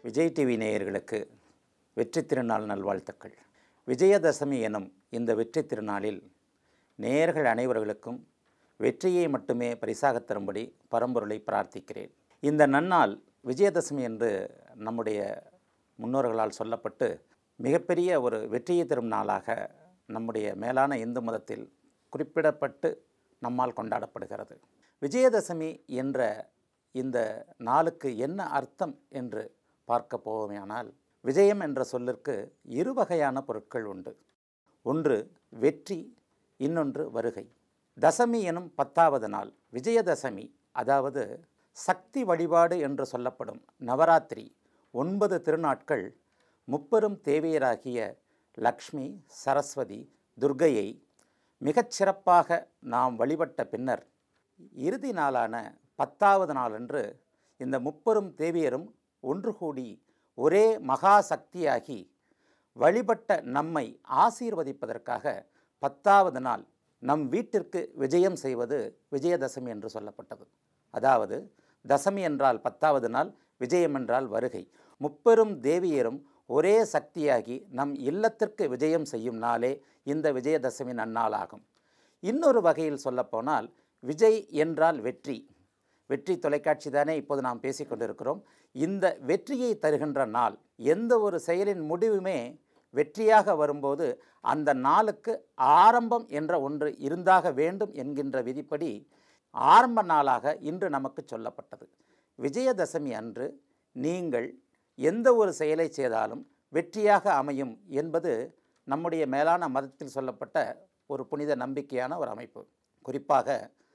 Vijay TV நேயர்களுக்கு வெற்றி திருநாள் நல்வாழ்த்துக்கள் விஜயதசமி எனும் இந்த வெற்றி திருநாளில் நேயர்கள் அனைவர்களுக்கும் வெற்றியை மட்டுமே பரிசாகத் தரும்படி பரம்பொருளை பிரார்த்திக்கிறேன் இந்த நன்னாள் விஜயதசமி என்று நம்முடைய முன்னோர்களால் சொல்லப்பட்டு மிகப்பெரிய ஒரு வெற்றியை தரும் நாளாக நம்முடைய மேலான இந்து மதத்தில் குறிப்பிடப்பட்டு நம்மால் கொண்டாடப்படுகிறது விஜயதசமி என்ற இந்த நாளுக்கு என்ன அர்த்தம் என்று பார்க்க போவோமேயானால் விஜயம் என்ற சொல்லிற்கு இரு வகையான பொருட்கள் உண்டு ஒன்று வெற்றி இன்னொன்று வருகை தசமி எனும் பத்தாவது நாள் விஜயதசமி அதாவது சக்தி வழிபாடு என்று சொல்லப்படும் நவராத்திரி ஒன்பது திருநாட்கள் முப்பெரும் தேவியராகிய லக்ஷ்மி சரஸ்வதி துர்க்கையை மிகச் சிறப்பாக நாம் வழிபட்ட பின்னர் இறுதி நாளான பத்தாவது நாளன்று இந்த முப்பெரும் தேவியரும் ஒன்று கூடி ஒரே மகா சக்தியாகி வழிபட்ட நம்மை ஆசீர்வதிப்பதற்காக பத்தாவது நாள் நம் வீட்டிற்கு விஜயம் செய்வது விஜயதசமி என்று சொல்லப்பட்டது அதாவது தசமி என்றால் பத்தாவது நாள் விஜயம் என்றால் வருகை முப்பெரும் தேவியரும் ஒரே சக்தியாகி நம் இல்லத்திற்கு விஜயம் செய்யும் நாளே இந்த விஜயதசமி நன்னாளாகும் இன்னொரு வகையில் சொல்லப்போனால் விஜய் என்றால் வெற்றி வெற்றி தொலைக்காட்சி தானே இப்போது நாம் பேசிக்கொண்டிருக்கிறோம் இந்த வெற்றியை தருகின்ற நாள் எந்த ஒரு செயலின் முடிவுமே வெற்றியாக வரும்போது அந்த நாளுக்கு ஆரம்பம் என்ற ஒன்று இருந்தாக வேண்டும் என்கின்ற விதிப்படி ஆரம்ப நாளாக இன்று நமக்கு சொல்லப்பட்டது விஜயதசமி அன்று நீங்கள் எந்த ஒரு செயலை செய்தாலும் வெற்றியாக அமையும் என்பது நம்முடைய மேலான மதத்தில் சொல்லப்பட்ட ஒரு புனித நம்பிக்கையான ஒரு அமைப்பு குறிப்பாக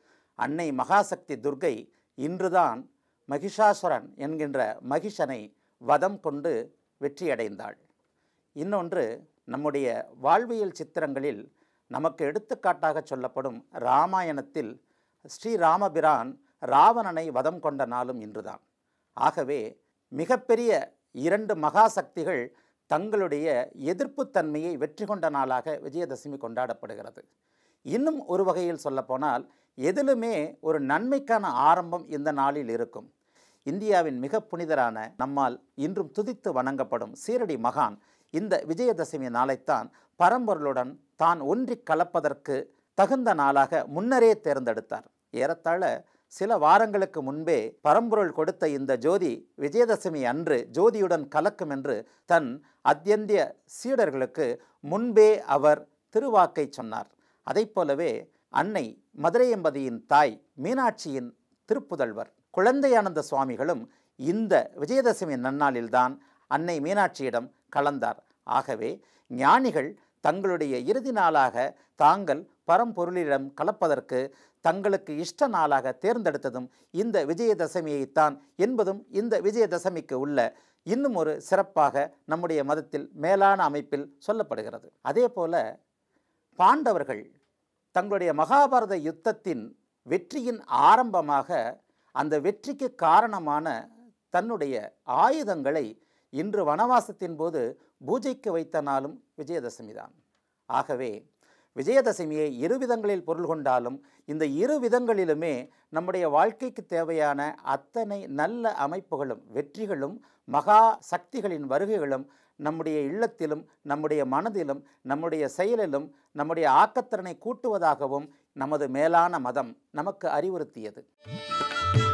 அன்னை மகாசக்தி துர்கை இன்றுதான் மகிஷாசுரன் என்கின்ற மகிஷனை வதம் கொண்டு வெற்றியடைந்தாள் இன்னொன்று நம்முடைய வாழ்வியல் சித்திரங்களில் நமக்கு எடுத்துக்காட்டாக சொல்லப்படும் ராமாயணத்தில் ஸ்ரீராமபிரான் ராவணனை வதம் கொண்ட நாளும் இன்றுதான் ஆகவே மிகப்பெரிய இரண்டு மகாசக்திகள் தங்களுடைய எதிர்ப்புத்தன்மையை வெற்றி கொண்ட நாளாக விஜயதசமி கொண்டாடப்படுகிறது இன்னும் ஒரு வகையில் சொல்லப்போனால் எதிலுமே ஒரு நன்மைக்கான ஆரம்பம் இந்த நாளில் இருக்கும் இந்தியாவின் மிக புனிதரான நம்மால் இன்றும் துதித்து வணங்கப்படும் சீரடி மகான் இந்த விஜயதசமி நாளைத்தான் பரம்பொருளுடன் தான் ஒன்றி கலப்பதற்கு தகுந்த நாளாக முன்னரே தேர்ந்தெடுத்தார் ஏறத்தாழ சில வாரங்களுக்கு முன்பே பரம்பொருள் கொடுத்த இந்த ஜோதி விஜயதசமி அன்று ஜோதியுடன் கலக்கும் என்று தன் அத்தியந்திய சீடர்களுக்கு முன்பே அவர் திருவாக்கை சொன்னார் அதைப் போலவே அன்னை மதுரையம்பதியின் தாய் மீனாட்சியின் திருப்புதல்வர் குழந்தையானந்த சுவாமிகளும் இந்த விஜயதசமி நன்னாளில்தான் அன்னை மீனாட்சியிடம் கலந்தார் ஆகவே ஞானிகள் தங்களுடைய இறுதி நாளாக தாங்கள் பரம்பொருளிடம் கலப்பதற்கு தங்களுக்கு இஷ்ட நாளாக தேர்ந்தெடுத்ததும் இந்த விஜயதசமியைத்தான் என்பதும் இந்த விஜயதசமிக்கு உள்ள இன்னும் ஒரு சிறப்பாக நம்முடைய மதத்தில் மேலான அமைப்பில் சொல்லப்படுகிறது அதே போல பாண்டவர்கள் தங்களுடைய மகாபாரத யுத்தத்தின் வெற்றியின் ஆரம்பமாக அந்த வெற்றிக்கு காரணமான தன்னுடைய ஆயுதங்களை இன்று வனவாசத்தின் போது பூஜைக்கு வைத்த நாளும் விஜயதசமி தான் ஆகவே விஜயதசமியை இரு விதங்களில் பொருள் கொண்டாலும் இந்த இரு விதங்களிலுமே நம்முடைய வாழ்க்கைக்கு தேவையான அத்தனை நல்ல அமைப்புகளும் வெற்றிகளும் மகா சக்திகளின் வருகைகளும் நம்முடைய இல்லத்திலும் நம்முடைய மனதிலும் நம்முடைய செயலிலும் நம்முடைய ஆக்கத்திறனை கூட்டுவதாகவும் நமது மேலான மதம் நமக்கு அறிவுறுத்தியது